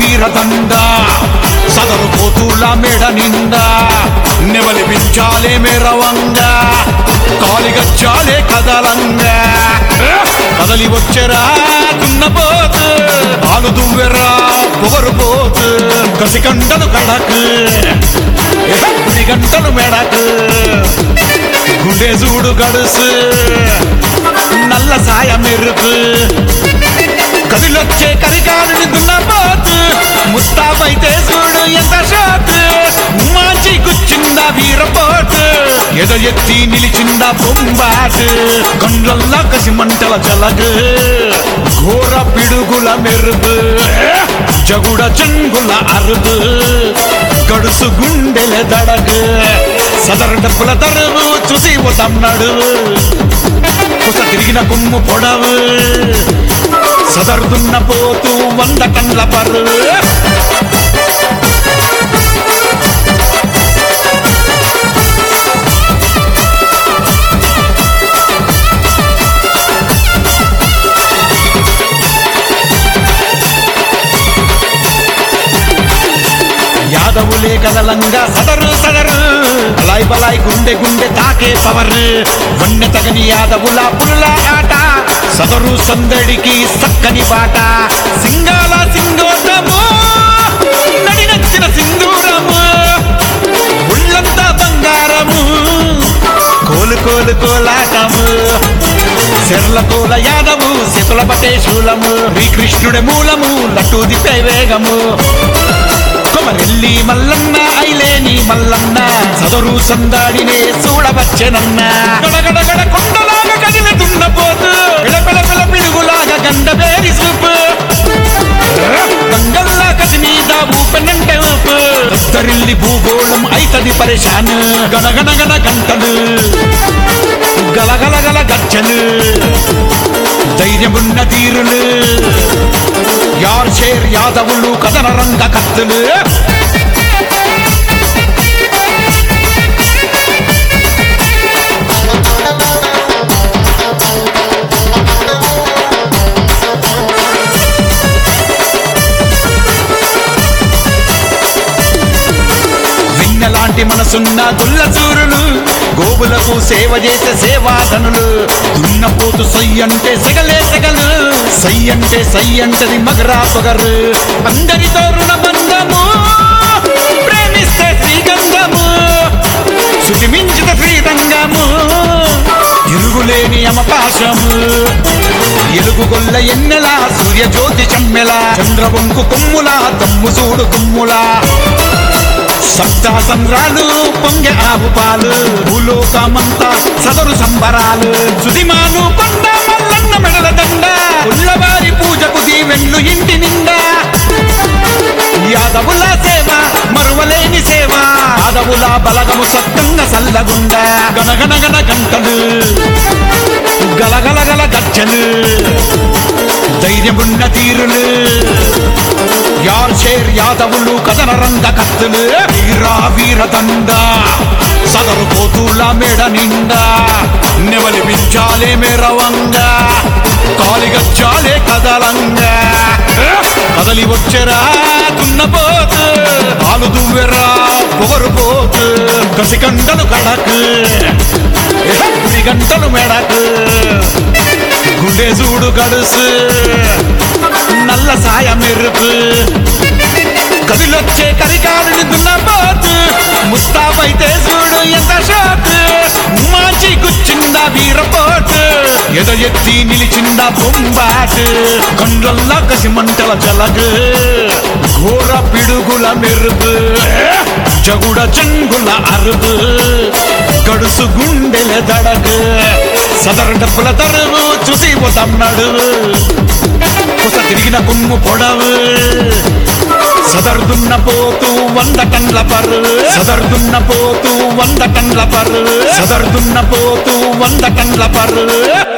వీరదండ సదరు పోతుల మెడ నిండా నెమలి పించాలే మెరవంగా కాలిగచ్చాలే కదలంగా కదలి వచ్చెరా దున్నపోతు పాలు దువ్వెరా పొగరు పోతు కసి గంటలు కడకు గుడి గంటలు మెడకు గుండె చూడు గడుసు నల్ల సాయ మెరుపు కదిలొచ్చే కరికాలుని దున్నపోతు ముస్తాబైతే చూడు ఎంత షాట్ మాంచి గుచ్చిందా వీరపోటు ఎద ఎత్తి నిలిచిందా బొంబాటు కండ్లల్లా కసి మంటల జలగు ఘోర పిడుగుల మెరుపు జగుడ చెంగుల అరుపు గడుసు గుండెల దడగు సదరు డబ్బుల తరువు చూసి తన్నాడు కుస తిరిగిన కొమ్ము పొడవు సదరుతున్న పోతూ వంద కండ్ల పరు యాదవులే కదలంగా సదరు సదరు బలాయ్ బలాయ్ గుండె గుండె తాకే పవర్ వన్నె తగని యాదవుల పుల్ల ఆట సదరు సందడికి సక్కని బాట సింగాల సింగోటము నడినచ్చిన సింధూరము ఉళ్ళంతా బంగారము కోలు కోలు కోలాటము చెర్ల కోల యాదము శతుల పటేశూలము శ్రీకృష్ణుడి మూలము లట్టూదిపై వేగము కొమరెల్లి మల్లన్న ఐలేని మల్లన్న సదరు సందాడినే చూడవచ్చెనన్న గడగడగడ కొండలాగా కదిలితున్న పోతు పిలపిల పిల పిడుగులాగా గండబేరి సూపు గంగల్లా కసి మీద ఊపెనంటే ఊపు దరిల్లి భూగోళం అయితది పరేషాన్ గనగనగన గంటలు గలగలగల గచ్చలు ధైర్యమున్న తీరులు యార్ షేర్ యాదవులు కథన రంగ కత్తులు వెన్నెలాంటి మనసున్న గుల్ల చూరులు గోవులకు సేవ చేసే సేవాధనులు దున్నపోతు సై అంటే సెగలే సెగలు సై అంటే సై అంటది మగరా పొగరు అందరితో రుణబంధము ప్రేమిస్తే శ్రీగంధము శుచిమించిత శ్రీరంగము ఇరుగులేని అమపాశము ఎలుగు గొల్ల ఎన్నెల సూర్య జ్యోతి చెమ్మెల చంద్రబొంకు కొమ్ముల తమ్ము చూడు కొమ్ములా సప్తా సంద్రాలు పొంగె ఆవు పాలు భూలోకమంతా సదరు సంబరాలు సుదిమాను కొండ మల్లన్న మెడల దండ పుల్లవారి పూజకు దీవెన్లు ఇంటి నిండా యాదవుల సేవ మరువలేని సేవ యాదవుల బలగము సత్తంగా సల్లగుండ గనగనగన గంటలు గలగలగల గజ్జలు ధైర్యమున్న తీరులు యార్ షేర్ యాదవులు కథన రంగ కత్తులు వీరా వీరదండ సదరు పోతుల మెడ నిండా నెమలి పించాలే మెరవంగా కాలిగచ్చాలే కదలంగా కదలి వచ్చెరా దున్నపోతు పాలు దువ్వెరా పొగరు పోతు కసి గంటలు కడకు గుడి గంటలు మెడకు గుండె చూడు గడుసు నల్ల సాయ మెరుపు కదిలొచ్చే కరికాలుని దున్నపోతు ముస్తాబైతే చూడు ఎంత షాట్ మాచి గుచ్చిందా వీరపోటు ఎద ఎత్తి నిలిచిందా బొంబాటు కండ్లల్లా కసి మంటల జలగు ఘోర పిడుగుల మెరుపు జగుడ చెంగుల అరుపు గడుసు గుండెల దడగు సదరు డబ్బుల తరువు చూసి పోతన్నాడు కుస తిరిగిన కొమ్ము పొడవు సదర్దున్న పోతూ వంద టన్ల పరు సదర్దున్న పోతూ వంద టన్ల పరు సదర్దున్న పోతూ వంద టన్ల పరు